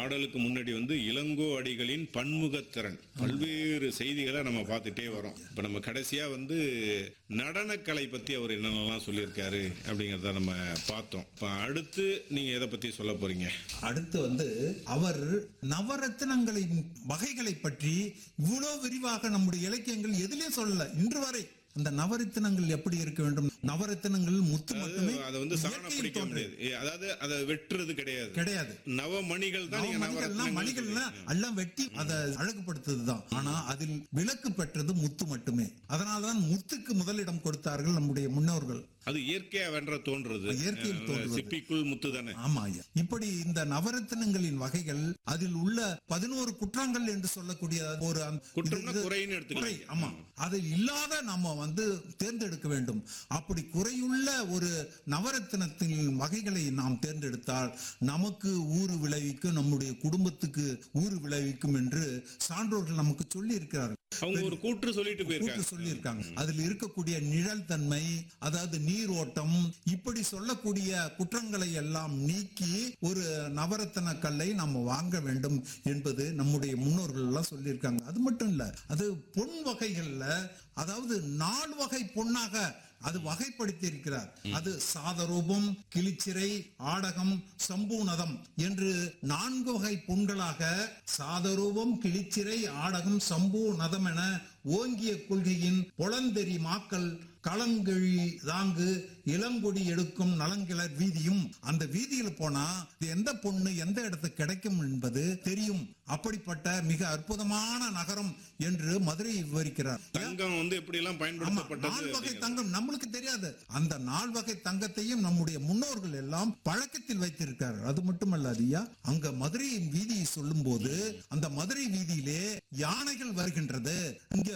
பாடலுக்கு முன்னாடி வந்து இளங்கோ அடிகளின் பன்முகத்திறன் பல்வேறு செய்திகளை நம்ம பார்த்துட்டே வரோம் இப்ப நம்ம கடைசியா வந்து நடனக்கலை பத்தி அவர் என்னென்னலாம் சொல்லியிருக்காரு அப்படிங்கறத நம்ம பார்த்தோம் இப்ப அடுத்து நீங்க எதை பத்தி சொல்ல போறீங்க அடுத்து வந்து அவர் நவரத்தினங்களின் வகைகளை பற்றி இவ்வளவு விரிவாக நம்முடைய இலக்கியங்கள் எதிலே சொல்லல இன்று வரை அந்த நவரத்தினங்கள் எப்படி இருக்க வேண்டும் நவரத்தினங்கள் முத்து மட்டுமே அதை வந்து சாண இயற்கையில் பிடிக்க தோன்றியது. முடியாது ஏ, அதாவது அதை வெட்டுறது கிடையாது கிடையாது நவமணிகள் தான் நீங்க மணிகள்லாம் மணிகள்லாம் நவரத்னங்கள் எல்லாம் வெட்டி அதை அழகுபடுத்துறதுதான் ஆனா அதில் விலக்கு பெற்றது முத்து மட்டுமே அதனால்தான் முத்துக்கு முதலிடம் கொடுத்தார்கள் நம்முடைய முன்னோர்கள் அது இயற்கையா வென்ற தோன்றது இயற்கையில் அஹ், தோன்றுவது. சிப்பிக்குள் முத்து தானே ஆமா ஐயா இப்படி இந்த நவரத்தினங்களின் வகைகள் அதில் உள்ள பதினோரு குற்றங்கள் என்று சொல்லக்கூடிய ஒரு அந்த- குற்றம்னா இது- குறைன்னு எடுத்துக்கலாம். குறை, ஆமா அதில் இல்லாத நாம வந்து தேர்ந்தெடுக்க வேண்டும் அப்படி குறையுள்ள ஒரு நவரத்தினத்தின் வகைகளை நாம் தேர்ந்தெடுத்தால் நமக்கு ஊறு விளைவிக்கும் நம்முடைய குடும்பத்துக்கு ஊறு விளைவிக்கும் என்று சான்றோர்கள் நமக்கு சொல்லி இருக்கிறார்கள் அவங்க ஒரு கூற்று சொல்லிட்டு கூட்டு போயிருக்காங்க சொல்லியிருக்காங்க அதில் இருக்கக்கூடிய நிழல் தன்மை அதாவது நீரோட்டம் இப்படி சொல்லக்கூடிய குற்றங்களை எல்லாம் நீக்கி ஒரு நவரத்தன கல்லை நம்ம வாங்க வேண்டும் என்பது நம்முடைய முன்னோர்கள் எல்லாம் சொல்லியிருக்காங்க அது மட்டும் இல்ல அது பொன் வகைகள்ல அதாவது நால் வகை பொன்னாக அது வகைப்படுத்தி இருக்கிறார் அது சாதரூபம் கிளிச்சிறை ஆடகம் சம்பூனதம் என்று நான்கு வகை பொன்களாக சாதரூபம் கிளிச்சிறை ஆடகம் சம்பூநதம் என ஓங்கிய கொள்கையின் பொலந்தெறி மாக்கள் களங்கழி தாங்கு இளங்கொடி எடுக்கும் நலங்கிளர் வீதியும் அந்த வீதியில போனா இது எந்த பொண்ணு எந்த இடத்துக்கு கிடைக்கும் என்பது தெரியும் அப்படிப்பட்ட மிக அற்புதமான நகரம் என்று மதுரை விவரிக்கிறார் தங்கம் வந்து எப்படி எல்லாம் ஆமா பயன்படுத்தப்பட்டது நால் வகை அப்படிங்கிறது. தங்கம் நம்மளுக்கு தெரியாது அந்த நால் வகை தங்கத்தையும் நம்முடைய முன்னோர்கள் எல்லாம் பழக்கத்தில் வைத்திருக்கிறார்கள் அது மட்டுமல்ல ஐயா அங்க மதுரையின் வீதியை சொல்லும் போது அந்த மதுரை வீதியிலே யானைகள் வருகின்றது இங்க